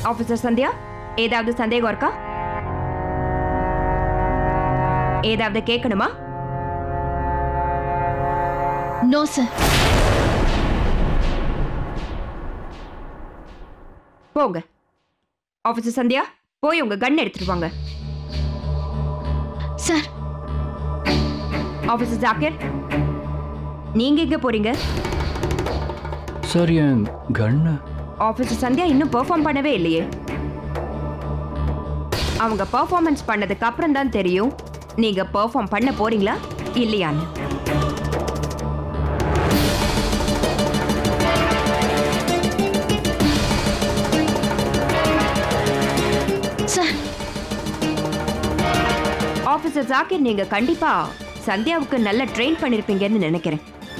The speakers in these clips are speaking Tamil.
ஆஃபீஸர் சந்தியா ஏதாவது சந்தேகம் இருக்கா ஏதாவது கேட்கணுமா நோ சார் போங்க ஆஃபீஸர் சந்தியா போய் உங்க கன் எடுத்துட்டு வாங்க சார் ஆஃபீஸர் ஜாக்கிர் நீங்க எங்க போறீங்க சார் என் கண்ணு ஆஃபீஸர் சந்தியா இன்னும் பெர்ஃபார்ம் பண்ணவே இல்லையே அவங்க பெர்ஃபார்மன்ஸ் பண்ணதுக்கு அப்புறம் தான் தெரியும் நீங்க பெர்ஃபார்ம் பண்ண போறீங்களா இல்லையான்னு சார் ஆஃபீஸர் ஜாக்கிர் நீங்க கண்டிப்பா சந்தியாவுக்கு நல்ல ட்ரெயின் பண்ணிருப்பீங்கன்னு நினைக்கிறேன்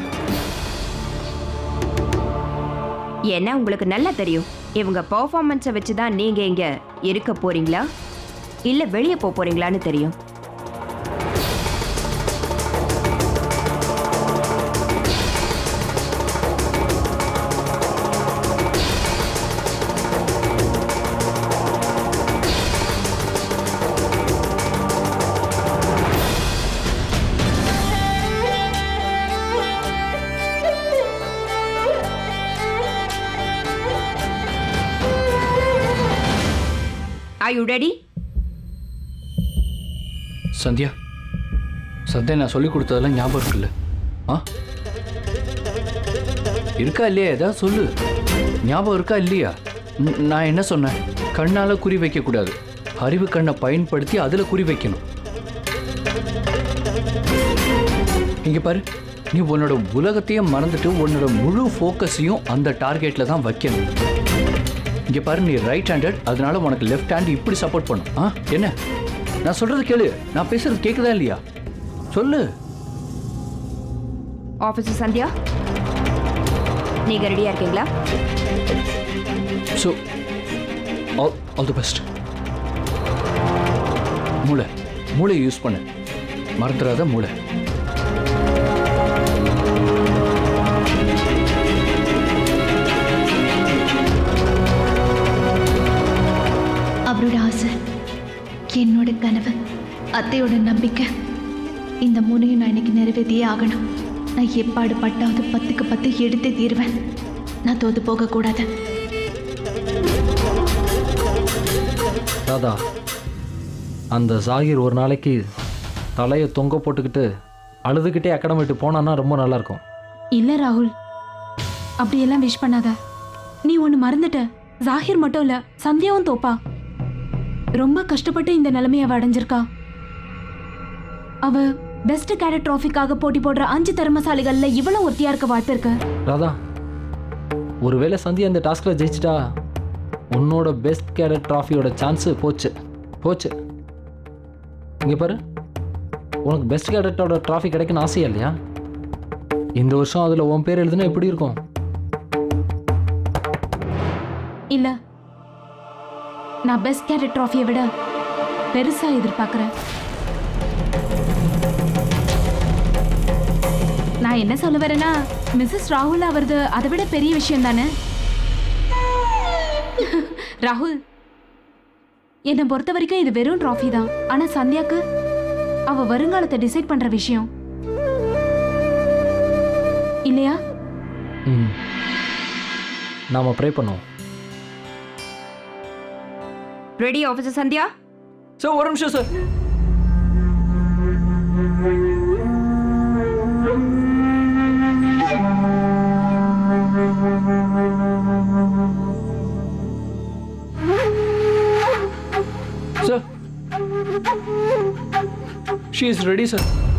ஏன்னா உங்களுக்கு நல்லா தெரியும் இவங்க பெர்ஃபார்மன்ஸை வச்சு தான் நீங்க இங்க இருக்க போறீங்களா இல்ல வெளியே போக போறீங்களான்னு தெரியும் Are you ready? Sandhya Sandhya நான் சொல்லி கொடுத்ததெல்லாம் ஞாபகம் இருக்குல்ல ஆ இருக்கா இல்லையா ஏதாவது சொல்லு ஞாபகம் இருக்கா இல்லையா ந- நான் என்ன சொன்னேன் கண்ணால குறி வைக்க கூடாது அறிவு கண்ணை பயன்படுத்தி அதுல குறி வைக்கணும் இங்க பாரு நீ உன்னோட உலகத்தையும் மறந்துட்டு உன்னோட முழு ஃபோக்கஸையும் அந்த டார்கெட்ல தான் வைக்கணும் இங்க பாரு நீ ரைட் ஹேண்டட் அதனால உனக்கு லெஃப்ட் ஹேண்ட் இப்படி சப்போர்ட் பண்ணும் ஆ என்ன நான் சொல்றது கேளு நான் பேசுறது கேக்குதா இல்லையா சொல்லு ஆஃபீஸர் சந்தியா நீங்க ரெடியா இருக்கீங்களா so all all the best மூளை மூளையை யூஸ் பண்ணு மறந்துடாத மூளை அவரோட ஆசை என்னோட கனவு அத்தையோட நம்பிக்கை இந்த மூணையும் நான் இன்னைக்கு நிறைவேற்றியே ஆகணும் நான் எப்பாடு பட்டாவது பத்துக்கு பத்து எடுத்தே தீருவேன் நான் தோத்து போகக்கூடாது ராதா அந்த ஜாகிர் ஒரு நாளைக்கு தலையை தொங்க போட்டுக்கிட்டு அழுதுகிட்டே அக்கடம் விட்டு போனான்னா ரொம்ப நல்லா இருக்கும் இல்ல ராகுல் அப்படியெல்லாம் விஷ் பண்ணாத நீ ஒன்னு மறந்துட்ட ஜாகிர் மட்டும் இல்ல சந்தியாவும் தோப்பா ரொம்ப கஷ்டப்பட்டு இந்த நிலைமைய அவ அடைஞ்சிருக்கா அவ பெஸ்ட் கேடட் ட்ராஃபிக்காக போட்டி போடுற அஞ்சு திறமசாலிகள்ல இவ்வளவு ஒருத்தியா இருக்க வாய்ப்பு இருக்கு ராதா ஒருவேளை சந்தியா இந்த டாஸ்கில் ஜெயிச்சிட்டா உன்னோட பெஸ்ட் கேரட் ட்ராஃபியோட சான்ஸு போச்சு போச்சு இங்கே பாரு உனக்கு பெஸ்ட் கேரட்டோட ட்ராஃபி கிடைக்குன்னு ஆசையா இல்லையா இந்த வருஷம் அதில் உன் பேர் எழுதுனா எப்படி இருக்கும் இல்ல நான் பெஸ்ட் கேடட் ட்ராஃபியை விட பெருசா எதிர்பார்க்கறேன் நான் என்ன சொல்ல வரேன்னா மிஸ்ஸஸ் ராகுல் அவரது அதை விட பெரிய விஷயம் தானே ராகுல் என்னை பொறுத்த வரைக்கும் இது வெறும் ட்ராஃபி தான் ஆனா சந்தியாக்கு அவ வருங்காலத்தை டிசைட் பண்ற விஷயம் இல்லையா ம் நாம் ப்ரே பண்ணுவோம் ரெடி ஆஃபீஸர் சந்தியா சார் ஒரு நிமிஷம் sir sir she is ready sir